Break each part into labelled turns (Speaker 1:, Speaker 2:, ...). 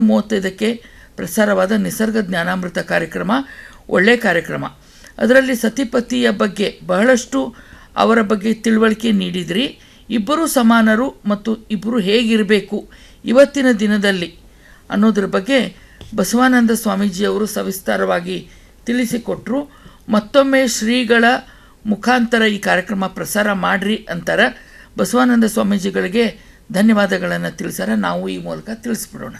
Speaker 1: ಮೂವತ್ತೈದಕ್ಕೆ ಪ್ರಸಾರವಾದ ನಿಸರ್ಗ ಜ್ಞಾನಾಮೃತ ಕಾರ್ಯಕ್ರಮ ಒಳ್ಳೆಯ ಕಾರ್ಯಕ್ರಮ ಅದರಲ್ಲಿ ಸತಿಪತಿಯ ಬಗ್ಗೆ ಬಹಳಷ್ಟು ಅವರ ಬಗ್ಗೆ ತಿಳುವಳಿಕೆ ನೀಡಿದ್ರಿ ಇಬ್ಬರೂ ಸಮಾನರು ಮತ್ತು ಇಬ್ಬರು ಹೇಗಿರಬೇಕು ಇವತ್ತಿನ ದಿನದಲ್ಲಿ ಅನ್ನೋದ್ರ ಬಗ್ಗೆ ಬಸವಾನಂದ ಸ್ವಾಮೀಜಿಯವರು ಸವಿಸ್ತಾರವಾಗಿ ತಿಳಿಸಿಕೊಟ್ರು ಮತ್ತೊಮ್ಮೆ ಶ್ರೀಗಳ ಮುಖಾಂತರ ಈ ಕಾರ್ಯಕ್ರಮ ಪ್ರಸಾರ ಮಾಡ್ರಿ ಅಂತಾರೆ ಬಸವಾನಂದ ಸ್ವಾಮೀಜಿಗಳಿಗೆ ಧನ್ಯವಾದಗಳನ್ನು ತಿಳಿಸಾರ ನಾವು ಈ ಮೂಲಕ ತಿಳಿಸ್ಬಿಡೋಣ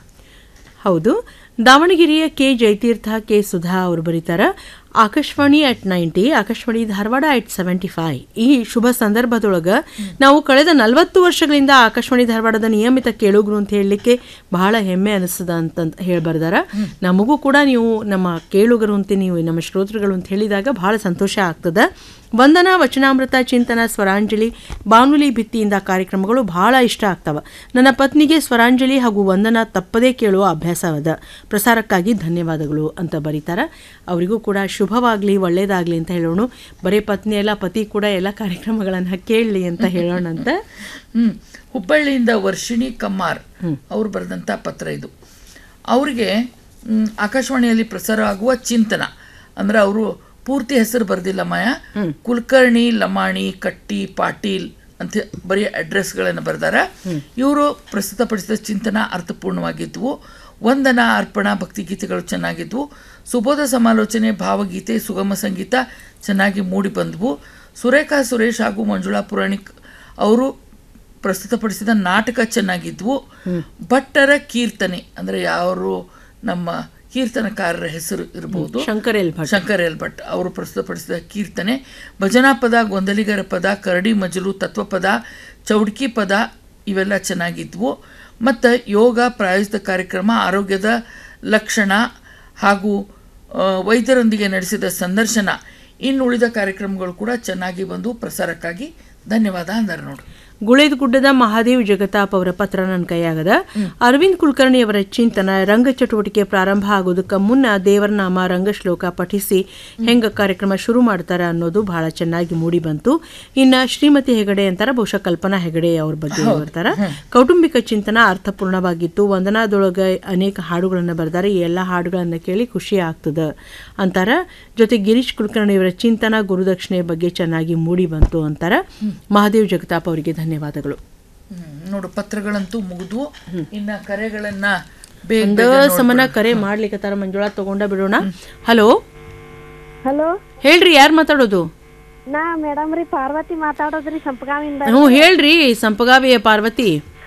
Speaker 2: ಹೌದು ದಾವಣಗೆರೆಯ ಕೆ ಜಯತೀರ್ಥ ಕೆ ಸುಧಾ ಅವರು ಬರೀತಾರ Akashvani at ninety Akashvani Dharwad at seventy five ಈ ಶುಭ ಸಂದರ್ಭದೊಳಗೆ ನಾವು ಕಳೆದ ನಲವತ್ತು ವರ್ಷಗಳಿಂದ ಆಕಾಶವಾಣಿ ಧಾರವಾಡದ ನಿಯಮಿತ ಕೇಳುಗರು ಅಂತ ಹೇಳಲಿಕ್ಕೆ ಬಹಳ ಹೆಮ್ಮೆ ಅನಿಸ್ತದ ಅಂತ ಹೇಳಿ ಬರ್ದಾರ ನಮಗೂ ಕೂಡ ನೀವು ನಮ್ಮ ಕೇಳುಗರು ಅಂತ ನೀವು ನಮ್ಮ ಶ್ರೋತೃಗಳು ಅಂತ ಹೇಳಿದಾಗ ಬಹಳ ಸಂತೋಷ ಆಗ್ತದ ವಂದನಾ ವಚನಾಮೃತ ಚಿಂತನ ಸ್ವರಾಂಜಲಿ ಬಾನುಲಿ ಭಿತ್ತಿಯಿಂದ ಕಾರ್ಯಕ್ರಮಗಳು ಬಹಳ ಇಷ್ಟ ಆಗ್ತವ ನನ್ನ ಪತ್ನಿಗೆ ಸ್ವರಾಂಜಲಿ ಹಾಗೂ ವಂದನಾ ತಪ್ಪದೇ ಕೇಳುವ ಅಭ್ಯಾಸವದ ಪ್ರಸಾರಕ್ಕಾಗಿ ಧನ್ಯವಾದಗಳು ಅಂತ ಬರೀತಾರ ಅವರಿಗೂ ಕೂಡ ಶುಭವಾಗಲಿ ಒಳ್ಳೇದಾಗಲಿ ಅಂತ ಹೇಳೋಣ ಬರೀ ಪತ್ನಿ ಎಲ್ಲ ಪತಿ ಕೂಡ ಎಲ್ಲ ಕಾರ್ಯಕ್ರಮಗಳನ್ನು ಕೇಳಲಿ ಅಂತ ಹೇಳೋಣ ಅಂತ
Speaker 1: ಹ್ಮ್ ಹುಬ್ಬಳ್ಳಿಯಿಂದ ವರ್ಷಿಣಿ ಕಮ್ಮಾರ್ ಅವ್ರು ಬರೆದಂಥ ಪತ್ರ ಇದು ಅವರಿಗೆ ಮ್, ಆಕಾಶವಾಣಿಯಲ್ಲಿ ಪ್ರಸಾರ ಆಗುವ ಚಿಂತನ ಅಂದ್ರೆ ಅವರು ಪೂರ್ತಿ ಹೆಸರು ಬರ್ದಿಲ್ಲ ಮಾಯ ಕುಲಕರ್ಣಿ ಲಮಾಣಿ ಕಟ್ಟಿ ಪಾಟೀಲ್ ಅಂತ ಬರೀ ಅಡ್ರೆಸ್ಗಳನ್ನು ಬರ್ದಾರ ಇವರು ಪ್ರಸ್ತುತಪಡಿಸಿದ ಚಿಂತನ ಅರ್ಥಪೂರ್ಣವಾಗಿದ್ವು ವಂದನಾ ಅರ್ಪಣಾ ಭಕ್ತಿಗೀತೆಗಳು ಚೆನ್ನಾಗಿದ್ವು ಸುಬೋಧ ಸಮಾಲೋಚನೆ ಭಾವಗೀತೆ ಸುಗಮ ಸಂಗೀತ ಚೆನ್ನಾಗಿ ಮೂಡಿ ಬಂದವು ಸುರೇಖಾ ಸುರೇಶ್ ಹಾಗೂ ಮಂಜುಳಾ ಪುರಾಣಿಕ್ ಅವರು ಪ್ರಸ್ತುತಪಡಿಸಿದ ನಾಟಕ ಚೆನ್ನಾಗಿದ್ವು ಭಟ್ಟರ ಕೀರ್ತನೆ ಅಂದರೆ ಯಾರು ನಮ್ಮ ಕೀರ್ತನಕಾರರ ಹೆಸರು ಇರಬಹುದು
Speaker 2: ಶಂಕರ್ ಎಲ್ ಭಟ್
Speaker 1: ಶಂಕರ್ ಎಲ್ ಭಟ್ ಅವರು ಪ್ರಸ್ತುತಪಡಿಸಿದ ಕೀರ್ತನೆ ಭಜನಾ ಪದ ಗೊಂದಲಿಗರ ಪದ ಕರಡಿ ಮಜಲು ತತ್ವಪದ ಚೌಡ್ಕಿ ಪದ ಇವೆಲ್ಲ ಚೆನ್ನಾಗಿದ್ವು ಮತ್ತು ಯೋಗ ಪ್ರಾಯೋಜಿತ ಕಾರ್ಯಕ್ರಮ ಆರೋಗ್ಯದ ಲಕ್ಷಣ ಹಾಗೂ ಆ, ವೈದ್ಯರೊಂದಿಗೆ ನಡೆಸಿದ ಸಂದರ್ಶನ ಇನ್ನುಳಿದ ಕಾರ್ಯಕ್ರಮಗಳು ಕೂಡ ಚೆನ್ನಾಗಿ ಬಂದು ಪ್ರಸಾರಕ್ಕಾಗಿ ಧನ್ಯವಾದ ಅಂದರು ನೋಡು
Speaker 2: ಗುಳೇದ ಗುಡ್ಡದ ಮಹಾದೇವ್ ಜಗತಾಪ್ ಅವರ ಪತ್ರ ನನ್ನ ಕೈಯಾಗದ ಅರವಿಂದ್ ಕುಲಕರ್ಣಿ ಅವರ ಚಿಂತನ ರಂಗ ಚಟುವಟಿಕೆ ಪ್ರಾರಂಭ ಆಗೋದಕ್ಕೆ ಮುನ್ನ ದೇವರ ನಾಮ ರಂಗಶ್ಲೋಕ ಪಠಿಸಿ ಹೆಂಗ ಕಾರ್ಯಕ್ರಮ ಶುರು ಮಾಡ್ತಾರ ಅನ್ನೋದು ಬಹಳ ಚೆನ್ನಾಗಿ ಮೂಡಿ ಬಂತು ಇನ್ನ ಶ್ರೀಮತಿ ಹೆಗಡೆ ಅಂತಾರ ಬಹುಶಃ ಕಲ್ಪನಾ ಹೆಗಡೆ ಅವ್ರ ಬಗ್ಗೆ ಬರ್ತಾರ ಕೌಟುಂಬಿಕ ಚಿಂತನ ಅರ್ಥಪೂರ್ಣವಾಗಿತ್ತು ವಂದನಾದೊಳಗ ಅನೇಕ ಹಾಡುಗಳನ್ನು ಬರ್ತಾರೆ ಈ ಎಲ್ಲ ಹಾಡುಗಳನ್ನ ಕೇಳಿ ಖುಷಿ ಆಗ್ತದ ಅಂತಾರ ಜೊತೆ ಗಿರೀಶ್ ಕುಲಕರ್ಣಿ ಅವರ ಚಿಂತನ ಗುರುದಕ್ಷಿಣೆ ಬಗ್ಗೆ ಚೆನ್ನಾಗಿ ಮೂಡಿ ಬಂತು ಅಂತಾರ ಮಹಾದೇವ್ ಜಗತಾಪ್ ಅವರಿಗೆ ಧನ್ಯವಾದಗಳು
Speaker 1: ಹ್ಮ್, ನೋಡು ಪತ್ರಗಳಂತೂ ಮುಗಿದ್ವು ಇನ್ನ ಕರೆಗಳನ್ನ ಬೇಗ
Speaker 2: ಒಂದ ಸಮನ ಕರೆ ಮಾಡ್ಲಿಕ್ಕತ್ತಾರ ಮಂಜುಳಾ ತಗೊಂಡ ಬಿಡೋಣ ಹಲೋ
Speaker 3: ಹಲೋ
Speaker 2: ಹೇಳ್ರಿ ಯಾರು ಮಾತಾಡೋದು
Speaker 3: ನಾ ಮೇಡಮ್ ರೀ ಪಾರ್ವತಿ ಮಾತಾಡೋದ್ರಿ ಸಂಪಗಾವಿಂದ
Speaker 2: ಹ್ಞೂ ಹೇಳ್ರಿ ಸಂಪಗಾವಿಯ ಪಾರ್ವತಿ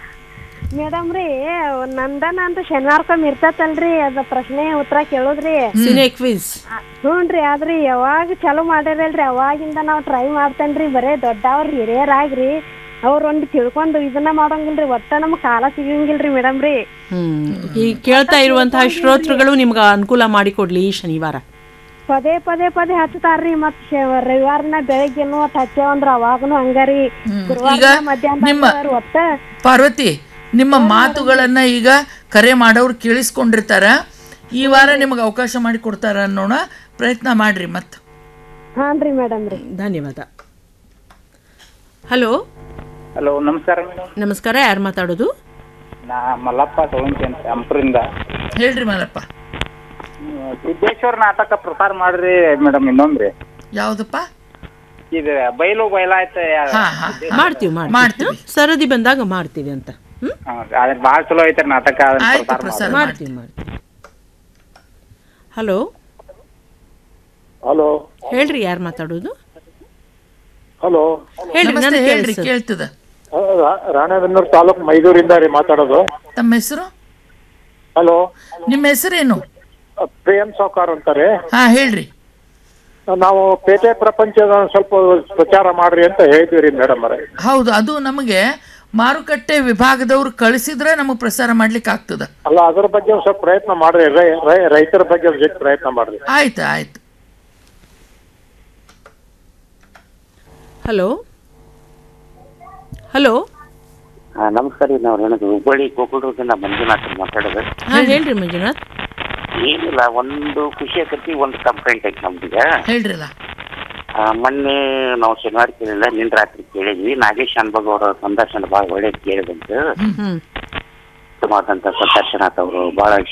Speaker 3: ಮೇಡಮ್ ರೀ ನಂದನ ಅಂತ ಶನಿವಾರಕ್ಕೊಮ್ಮೆ ಇರ್ತೈತಲ್ರಿ ಅದ ಪ್ರಶ್ನೆ ಉತ್ತರ ಕೇಳೋದ್ರಿ
Speaker 2: ಸಿನೆ ಕ್ವಿಜ್
Speaker 3: ಹ್ಞೂನ್ರಿ ಆದ್ರಿ ಯಾವಾಗ ಚಾಲೂ ಮಾಡ್ಯಾರಲ್ರಿ ಅವಾಗಿಂದ ನಾವ್ ಟ್ರೈ ಮಾಡ್ತೇನ್ರಿ ಬರೇ ದೊಡ್ಡವ್ರ ಹಿರಿಯರಾಗ್ರಿ ಅವ್ರ ಒಂದ್ ತಿಳ್ಕೊಂಡು ಇದನ್ನ ಮಾಡಂಗಿಲ್ರಿ ಒಟ್ಟ ನಮ್ ಕಾಲ ಸಿಗಂಗಿಲ್ರಿ ಮೇಡಮ್ ರೀ
Speaker 2: ಹ್ಮ್ ಈ ಕೇಳ್ತಾ ಇರುವಂತಹ ಶ್ರೋತೃಗಳು ನಿಮ್ಗೆ ಅನುಕೂಲ ಮಾಡಿಕೊಡ್ಲಿ ಈ ಶನಿವಾರ
Speaker 3: ಪದೇ ಪದೇ ಪದೇ ಹಚ್ತಾರ್ರಿ ಮತ್ ಶ- ರವಿವಾರನ ಬೆಳಗ್ಗೆನು ಅಟ್ ಹಚ್ಚೇವಂದ್ರ ಅವಾಗನು ಹಂಗಾರಿ
Speaker 1: ಈಗ
Speaker 3: ಗುರುವಾರ ಮಧ್ಯಾಹ್ನ
Speaker 1: ನಿಮ್ಮ
Speaker 3: ಹಚ್ತಾರ್ ಒಟ್ಟ
Speaker 1: ಪಾರ್ವತಿ ನಿಮ್ಮ ಮಾತುಗಳನ್ನ ಈಗ ಕರೆ ಮಾಡೋರು ಕೇಳಿಸ್ಕೊಂಡಿರ್ತಾರ ಈ ವಾರ ನಿಮಗೆ ಅವಕಾಶ ಮಾಡಿ ಕೊಡ್ತಾರ ಅನ್ನೋಣ ಪ್ರಯತ್ನ ಮಾಡ್ರಿ ಮತ್
Speaker 3: ಹಾನ್ರಿ ಮೇಡಮ್ ರೀ
Speaker 2: ಧನ್ಯವಾದ ಹಲೋ
Speaker 4: ಹಲೋ ನಮಸ್ಕಾರ ಮೇಡಮ್
Speaker 2: ನಮಸ್ಕಾರ ಯಾರು ಮಾತಾಡೋದು
Speaker 4: ನಾ ಮಲ್ಲಪ್ಪ ಸೋಳಂಕಿ ಅಂತ ಅಂಪ್ರಿಂದ
Speaker 1: ಹೇಳ್ರಿ ಮಲ್ಲಪ್ಪ
Speaker 4: ಸಿದ್ದೇಶ್ವರ ನಾಟಕ ಪ್ರಸಾರ ಮಾಡ್ರಿ ಮೇಡಮ್ ಇನ್ನೊಂದ್ರಿ
Speaker 1: ಯಾವ್ದಪ್ಪ
Speaker 4: ಇದು ಬಯಲು ಬಯಲಾಯ್ತ
Speaker 1: ಹಾ ಹಾ
Speaker 2: ಮಾಡ್ತೀವಿ ಮಾಡ್ತೀವಿ
Speaker 1: ಮಾಡ್ತೀವಿ.
Speaker 2: ಹ್ಮ್? ಸರದಿ ಬಂದಾಗ ಮಾಡ್ತೀವಿ ಅಂತ ಹ್ಮ್
Speaker 4: ಅದ್ರ ಭಾಳ ಚಲೋ ಐತ್ರಿ ನಾಟಕ ಅದನ್ನ
Speaker 1: ಆಯ್ತು
Speaker 4: ಪ್ರಸಾರ
Speaker 1: ಪ್ರಸಾರ
Speaker 4: ಮಾಡ್ರಿ.
Speaker 2: ಮಾಡ್ತೀವಿ ಮಾಡ್ತೀವಿ ಹಲೋ
Speaker 5: ಹಲೋ
Speaker 2: ಹೇಳ್ರಿ ಯಾರು ಮಾತಾಡೋದು
Speaker 5: ಹಲೋ
Speaker 2: ಹೇಳ್ರಿ
Speaker 1: ನಮಸ್ತೆ
Speaker 2: ನನಗೆ
Speaker 1: ಹೇಳ್ರಿ
Speaker 2: ಕೇಳಿಸ್ತದೆ.
Speaker 1: ಕೇಳ್ತದ
Speaker 5: ರಾಣೆಬೆನ್ನೂರು ತಾಲೂಕು ಮೈದೂರಿಂದ ರೀ ಮಾತಾಡೋದು
Speaker 1: ತಮ್ಮ ಹೆಸರು
Speaker 5: ಹಲೋ
Speaker 1: ನಿಮ್ಮ ಹೆಸರೇನು
Speaker 5: ಪ್ರೇಮ್ ಸಾವ್ಕಾರ್ ಅಂತಾರೆ
Speaker 1: ಹಾ ಹೇಳ್ರಿ
Speaker 5: ನಾವು ಪೇಟೆ ಪ್ರಪಂಚದ ಒಂದ್ ಸ್ವಲ್ಪ ಪ್ರಚಾರ ಮಾಡ್ರಿ ಅಂತ ಹೇಳಿದ್ವಿ ರೀ ಮೇಡಮ್ ಅವರೇ
Speaker 1: ಹೌದು ಅದು ನಮಗೆ ಮಾರುಕಟ್ಟೆ ವಿಭಾಗದವ್ರು ಕಳಿಸಿದ್ರೆ ನಮಗೆ ಪ್ರಸಾರ ಮಾಡ್ಲಿಕ್ಕೆ ಆಗ್ತದ
Speaker 5: ಅಲ್ಲ ಅದ್ರ ಬಗ್ಗೆ ಒಂದ್ ಸ್ವಲ್ಪ ಪ್ರಯತ್ನ ಮಾಡ್ರಿ ರೈ- ರೈ- ರೈತರ ಬಗ್ಗೆ ಒಂದ್ ಸ್ವಲ್ಪ ಪ್ರಯತ್ನ ಮಾಡ್ರಿ
Speaker 1: ಆಯ್ತು ಆಯ್ತು
Speaker 2: ಹಲೋ ಹಲೋ
Speaker 6: ಹಾ ನಮಸ್ಕಾರ ರೀ ನಾವು ಹೇಳೋದು ಹುಬ್ಬಳ್ಳಿ ಗೋಕುಲದಿಂದ ಮಂಜುನಾಥ್ ಮಾತಾಡೋದು
Speaker 2: ಹಾ ಹೇಳ್ರಿ ಮಂಜುನಾಥ್
Speaker 6: ಏನಿಲ್ಲ ಒಂದು ಖುಷಿ ಆಕತಿ ಒಂದು ಕಂಪ್ಲೇಂಟ್ ಐತಿ ನಮ್ದೀಗ
Speaker 1: ಹೇಳ್ರಲ್ಲ
Speaker 6: ಆ, ಮೊನ್ನೆ ನಾವು ಶನಿವಾರ ಕೇಳಿಲ್ಲ ನಿನ್ ರಾತ್ರಿ ಕೇಳಿದ್ವಿ ನಾಗೇಶ್ ಅನ್ಬಗ್ ಅವರ ಸಂದರ್ಶನ ಭಾಳ ಒಳ್ಳೇದು ಕೇಳಿದಂತು
Speaker 2: ಹ್ಮ್
Speaker 6: ಅತ್ಯುತ್ತಮವಾದಂಥ ದರ್ಶನಾಥ್ ಅವರು ಬಹಳ